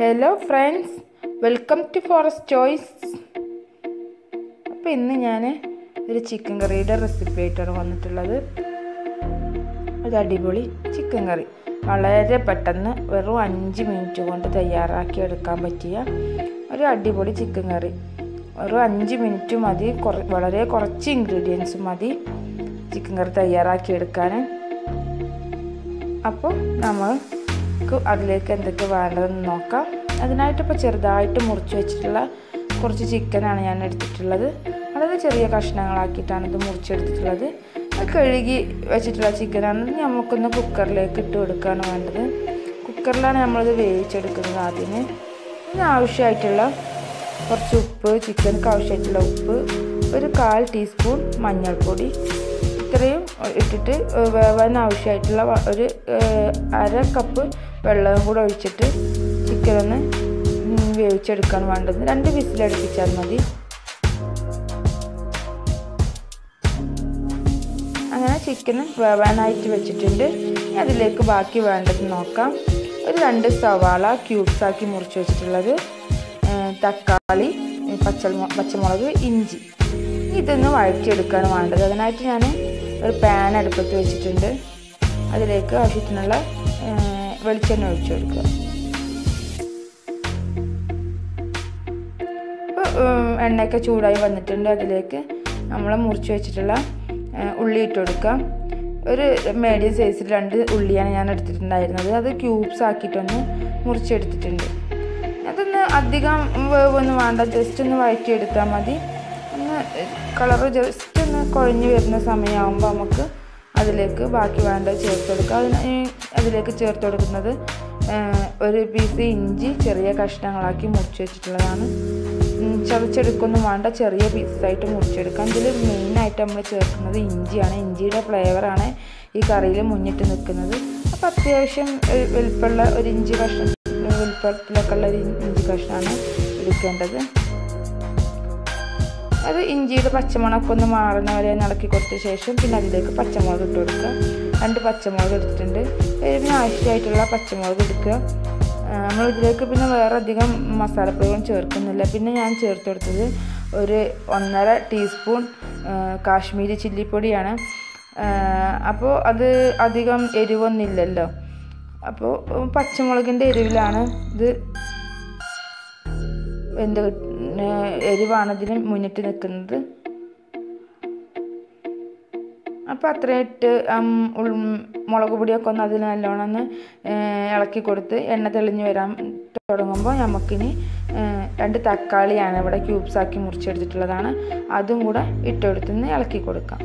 hello friends welcome to forest choice അപ്പോൾ ഇന്ന് ഞാൻ ഒരു ചിക്കൻ കറിയുടെ റെസിപ്പി ആയിട്ടാണ് വന്നിട്ടുള്ളത് ഒരു അടിപൊളി ചിക്കൻ കറി വളരെ പെട്ടെന്ന് വെറും അഞ്ച് മിനിറ്റ് കൊണ്ട് തയ്യാറാക്കി എടുക്കാൻ പറ്റിയ ഒരു അടിപൊളി ചിക്കൻ കറി വെറും അഞ്ച് മിനിറ്റ് മതി കുറ വളരെ കുറച്ച് ഇൻഗ്രീഡിയൻസ് മതി ചിക്കൻ കറി തയ്യാറാക്കി എടുക്കാൻ അപ്പോൾ നമുക്ക് അതിലേക്ക് എന്തൊക്കെ വേണ്ടതെന്ന് നോക്കാം അതിനായിട്ട് ഇപ്പോൾ ചെറുതായിട്ട് മുറിച്ച് വെച്ചിട്ടുള്ള കുറച്ച് ചിക്കനാണ് ഞാൻ എടുത്തിട്ടുള്ളത് വളരെ ചെറിയ കഷ്ണങ്ങളാക്കിയിട്ടാണ് ഇത് മുറിച്ചെടുത്തിട്ടുള്ളത് അത് കഴുകി വെച്ചിട്ടുള്ള ചിക്കനാണ് നമുക്കൊന്ന് കുക്കറിലേക്ക് ഇട്ട് കൊടുക്കുകയാണ് വേണ്ടത് കുക്കറിലാണ് നമ്മളിത് വേവിച്ചെടുക്കുന്നത് ആദ്യമേ ഇതിന് ആവശ്യമായിട്ടുള്ള കുറച്ച് ഉപ്പ് ചിക്കനക്ക് ആവശ്യമായിട്ടുള്ള ഉപ്പ് ഒരു കാൽ ടീസ്പൂൺ മഞ്ഞൾപ്പൊടി ഇത്രയും ഇട്ടിട്ട് വേവാൻ ആവശ്യമായിട്ടുള്ള ഒരു അര കപ്പ് വെള്ളവും കൂടെ ഒഴിച്ചിട്ട് ചിക്കൻ ഒന്ന് വേവിച്ചെടുക്കാൻ വേണ്ടത് രണ്ട് വിസിലടുപ്പിച്ചാൽ മതി അങ്ങനെ ചിക്കൻ വേവാനായിട്ട് വെച്ചിട്ടുണ്ട് ഇനി അതിലേക്ക് ബാക്കി വേണ്ടത് നോക്കാം ഒരു രണ്ട് സവാള ക്യൂബ്സ് ആക്കി മുറിച്ച് വെച്ചിട്ടുള്ളത് തക്കാളി പച്ചമു പച്ചമുളക് ഇഞ്ചി ഇതൊന്ന് വഴറ്റിയെടുക്കുകയാണ് വേണ്ടത് അതിനായിട്ട് ഞാൻ ഒരു പാൻ അടുപ്പത്ത് വെച്ചിട്ടുണ്ട് അതിലേക്ക് ആവശ്യത്തിനുള്ള വെളിച്ചെണ്ണ ഒഴിച്ചു കൊടുക്കുക എണ്ണയൊക്കെ ചൂടായി വന്നിട്ടുണ്ട് അതിലേക്ക് നമ്മൾ മുറിച്ച് വെച്ചിട്ടുള്ള ഉള്ളി ഇട്ട് കൊടുക്കാം ഒരു മീഡിയം സൈസിൽ രണ്ട് ഉള്ളിയാണ് ഞാൻ എടുത്തിട്ടുണ്ടായിരുന്നത് അത് ക്യൂബ്സ് ആക്കിയിട്ടൊന്ന് മുറിച്ചെടുത്തിട്ടുണ്ട് അതൊന്ന് അധികം വേവൊന്നും വേണ്ട ജസ്റ്റ് ഒന്ന് വഴറ്റിയെടുത്താൽ മതി ഒന്ന് കളറ് ജസ്റ്റ് ഒന്ന് കുഴഞ്ഞ് വരുന്ന സമയമാകുമ്പോൾ നമുക്ക് അതിലേക്ക് ബാക്കി വേണ്ടത് ചേർത്ത് കൊടുക്കുക അതിന് അതിലേക്ക് ചേർത്ത് കൊടുക്കുന്നത് ഒരു പീസ് ഇഞ്ചി ചെറിയ കഷ്ണങ്ങളാക്കി മുറിച്ച് വെച്ചിട്ടുള്ളതാണ് ചതച്ചെടുക്കൊന്നും വേണ്ട ചെറിയ പീസായിട്ട് മുറിച്ചെടുക്കാം ഇതിൽ മെയിനായിട്ട് നമ്മൾ ചേർക്കുന്നത് ഇഞ്ചിയാണ് ഇഞ്ചിയുടെ ഫ്ലേവറാണ് ഈ കറിയിൽ മുന്നിട്ട് നിൽക്കുന്നത് അപ്പോൾ അത്യാവശ്യം വലുപ്പമുള്ള ഒരു ഇഞ്ചി കഷ്ണം വലുപ്പത്തിലൊക്കെ ഉള്ള ഒരു ഇഞ്ചി കഷ്ണമാണ് എടുക്കേണ്ടത് അത് ഇഞ്ചിയുടെ പച്ചമുളകൊക്കെ ഒന്ന് മാറുന്ന വരെ ഇളക്കി കൊടുത്ത ശേഷം പിന്നെ അതിലേക്ക് പച്ചമുളക് ഇട്ട് കൊടുക്കുക രണ്ട് പച്ചമുളക് എടുത്തിട്ടുണ്ട് എരിവിന് ആവശ്യമായിട്ടുള്ള പച്ചമുളക് എടുക്കുക നമ്മൾ ഇതിലേക്ക് പിന്നെ വേറെ അധികം മസാലപ്പൊടികളും ചേർക്കുന്നില്ല പിന്നെ ഞാൻ ചേർത്ത് കൊടുത്തത് ഒരു ഒന്നര ടീസ്പൂൺ കാശ്മീരി ചില്ലിപ്പൊടിയാണ് അപ്പോൾ അത് അധികം എരിവൊന്നുമില്ലല്ലോ അപ്പോൾ പച്ചമുളകിൻ്റെ എരിവിലാണ് ഇത് എന്ത് എരിവാണ് ഇതിന് മുന്നിട്ട് നിൽക്കുന്നത് അപ്പോൾ അത്ര ഇട്ട് മുളക് പൊടിയൊക്കെ ഒന്ന് അതിൽ നല്ലോണം ഒന്ന് ഇളക്കി കൊടുത്ത് എണ്ണ തെളിഞ്ഞ് വരാൻ തുടങ്ങുമ്പോൾ നമുക്കിനി രണ്ട് തക്കാളിയാണ് ഇവിടെ ക്യൂബ്സ് ആക്കി മുറിച്ചെടുത്തിട്ടുള്ളതാണ് അതും കൂടെ ഇട്ടെടുത്തുനിന്ന് ഇളക്കി കൊടുക്കാം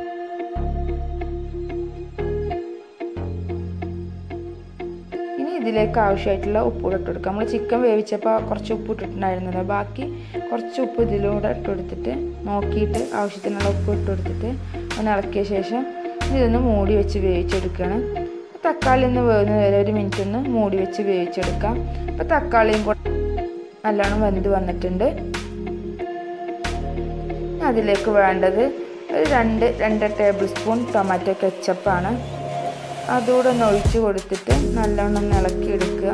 ഇനി ഇതിലേക്ക് ആവശ്യമായിട്ടുള്ള ഉപ്പ് കൂടെ ഇട്ട് കൊടുക്കാം നമ്മൾ ചിക്കൻ വേവിച്ചപ്പോൾ കുറച്ച് ഉപ്പ് ഇട്ടിട്ടുണ്ടായിരുന്നല്ലോ ബാക്കി കുറച്ച് ഉപ്പ് ഇതിലൂടെ ഇട്ട് കൊടുത്തിട്ട് നോക്കിയിട്ട് ആവശ്യത്തിനുള്ള ഉപ്പ് ഇട്ട് കൊടുത്തിട്ട് ഒന്ന് ഇളക്കിയ ശേഷം ഇതൊന്ന് മൂടി വെച്ച് വേവിച്ചെടുക്കുകയാണ് തക്കാളി ഒന്ന് വേവുന്ന വരെ ഒരു മിനിറ്റ് ഒന്ന് മൂടി വെച്ച് വേവിച്ചെടുക്കാം അപ്പോൾ തക്കാളിയും കൂടെ നല്ലോണം വെന്ത് വന്നിട്ടുണ്ട് അതിലേക്ക് വേണ്ടത് ഒരു രണ്ട് രണ്ട് ടേബിൾ സ്പൂൺ ടൊമാറ്റോ കെച്ചപ്പാണ് അതുകൂടെ ഒന്ന് ഒഴിച്ച് കൊടുത്തിട്ട് നല്ലോണം ഒന്ന് ഇളക്കി എടുക്കുക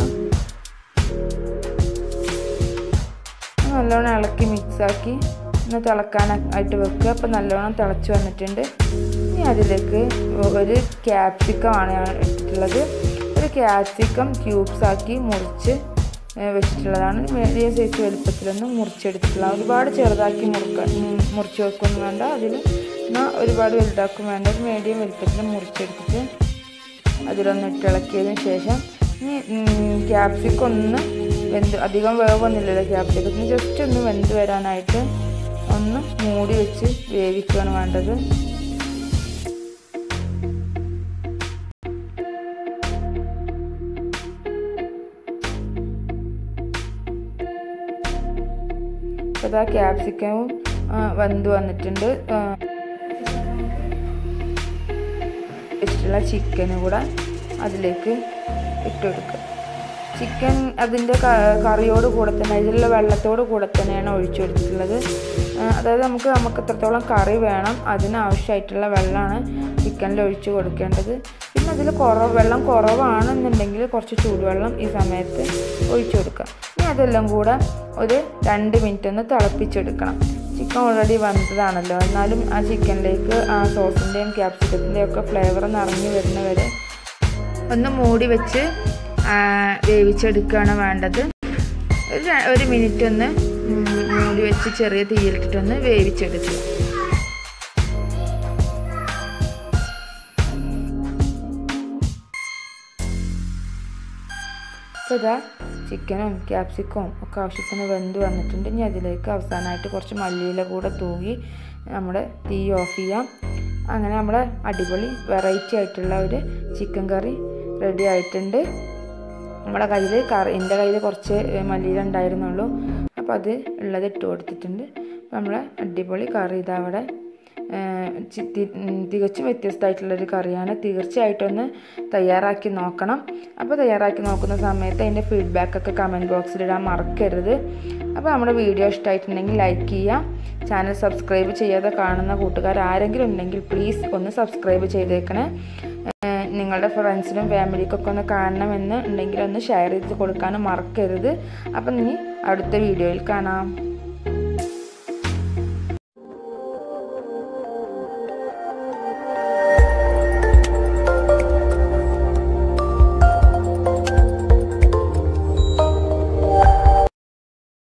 നല്ലോണം ഇളക്കി മിക്സാക്കി ഒന്ന് തിളക്കാനായിട്ട് വെക്കുക അപ്പോൾ നല്ലോണം തിളച്ച് വന്നിട്ടുണ്ട് ഇനി അതിലേക്ക് ഒരു ക്യാപ്സിക്കം ആണ് ഞാൻ എടുത്തിട്ടുള്ളത് ഒരു ക്യാപ്സിക്കം ക്യൂബ്സ് ആക്കി മുറിച്ച് വെച്ചിട്ടുള്ളതാണ് മീഡിയം സൈസ് വലുപ്പത്തിലൊന്ന് മുറിച്ചെടുത്തിട്ടുള്ള ഒരുപാട് ചെറുതാക്കി മുറുക്കാൻ മുറിച്ച് വെക്കൊന്നും വേണ്ട അതിൽ എന്നാൽ ഒരുപാട് വലുതാക്കും വേണ്ട ഒരു മീഡിയം വലുപ്പത്തിൽ മുറിച്ചെടുത്തിട്ട് അതിലൊന്ന് ഇട്ടിളക്കിയതിന് ശേഷം ഇനി ക്യാപ്സിക്കം ഒന്ന് വെന്ത് അധികം വേവൊന്നുമില്ലല്ലോ ക്യാപ്സിക്കത്തിന് ജസ്റ്റ് ഒന്ന് വെന്ത് വരാനായിട്ട് ഒന്ന് മൂടി വെച്ച് വേവിക്കുകയാണ് വേണ്ടത് അപ്പോൾ ആ ക്യാപ്സിക്കവും വെന്ത് വന്നിട്ടുണ്ട് ഇഷ്ടമുള്ള ചിക്കനും കൂടെ അതിലേക്ക് ഇട്ട് കൊടുക്കുക ചിക്കൻ അതിൻ്റെ കറിയോട് കൂടെ തന്നെ അതിലുള്ള വെള്ളത്തോട് കൂടെ തന്നെയാണ് ഒഴിച്ചു കൊടുത്തിട്ടുള്ളത് അതായത് നമുക്ക് നമുക്ക് എത്രത്തോളം കറി വേണം അതിനാവശ്യമായിട്ടുള്ള വെള്ളമാണ് ചിക്കനിൽ ഒഴിച്ചു കൊടുക്കേണ്ടത് പിന്നെ അതിൽ കുറവ് വെള്ളം കുറവാണെന്നുണ്ടെങ്കിൽ കുറച്ച് ചൂടുവെള്ളം ഈ സമയത്ത് ഒഴിച്ചു കൊടുക്കുക ഇനി അതെല്ലാം കൂടെ ഒരു രണ്ട് മിനിറ്റ് ഒന്ന് തിളപ്പിച്ചെടുക്കണം ചിക്കൻ ഓൾറെഡി വന്നതാണല്ലോ എന്നാലും ആ ചിക്കനിലേക്ക് ആ സോസിൻ്റെയും ക്യാപ്സിക്കത്തിൻ്റെയും ഒക്കെ ഫ്ലേവർ നിറഞ്ഞു വരുന്നവരെ ഒന്ന് മൂടി വെച്ച് വേവിച്ചെടുക്കുകയാണ് വേണ്ടത് ഒരു ഒരു മിനിറ്റ് ഒന്ന് മൂടി വെച്ച് ചെറിയ തീയിലിട്ടിട്ടൊന്ന് വേവിച്ചെടുക്കുക അപ്പോൾ ഇതാ ചിക്കനും ക്യാപ്സിക്കവും ഒക്കെ ആവശ്യത്തിന് വെന്ത് വന്നിട്ടുണ്ട് ഇനി അതിലേക്ക് അവസാനമായിട്ട് കുറച്ച് മല്ലിയില കൂടെ തൂകി നമ്മുടെ തീ ഓഫ് ചെയ്യാം അങ്ങനെ നമ്മുടെ അടിപൊളി വെറൈറ്റി ആയിട്ടുള്ള ഒരു ചിക്കൻ കറി റെഡി ആയിട്ടുണ്ട് നമ്മുടെ കയ്യിൽ കറി എൻ്റെ കയ്യിൽ കുറച്ച് മല്ലിയില ഉണ്ടായിരുന്നുള്ളൂ അപ്പോൾ അത് ഉള്ളത് ഇട്ട് കൊടുത്തിട്ടുണ്ട് അപ്പോൾ നമ്മളെ അടിപൊളി കറി ഇതാ അവിടെ തികച്ചും വ്യത്യസ്തമായിട്ടുള്ളൊരു കറിയാണ് തീർച്ചയായിട്ടും ഒന്ന് തയ്യാറാക്കി നോക്കണം അപ്പോൾ തയ്യാറാക്കി നോക്കുന്ന സമയത്ത് അതിൻ്റെ ഫീഡ്ബാക്കൊക്കെ കമൻറ്റ് ബോക്സിൽ ഇടാൻ മറക്കരുത് അപ്പോൾ നമ്മുടെ വീഡിയോ ഇഷ്ടമായിട്ടുണ്ടെങ്കിൽ ലൈക്ക് ചെയ്യുക ചാനൽ സബ്സ്ക്രൈബ് ചെയ്യാതെ കാണുന്ന കൂട്ടുകാർ ആരെങ്കിലും ഉണ്ടെങ്കിൽ പ്ലീസ് ഒന്ന് സബ്സ്ക്രൈബ് ചെയ്തേക്കണേ നിങ്ങളുടെ ഫ്രണ്ട്സിനും ഫാമിലിക്കൊക്കെ ഒന്ന് കാണണമെന്ന് ഉണ്ടെങ്കിൽ ഒന്ന് ഷെയർ ചെയ്ത് കൊടുക്കാനും മറക്കരുത് അപ്പം ഇനി അടുത്ത വീഡിയോയിൽ കാണാം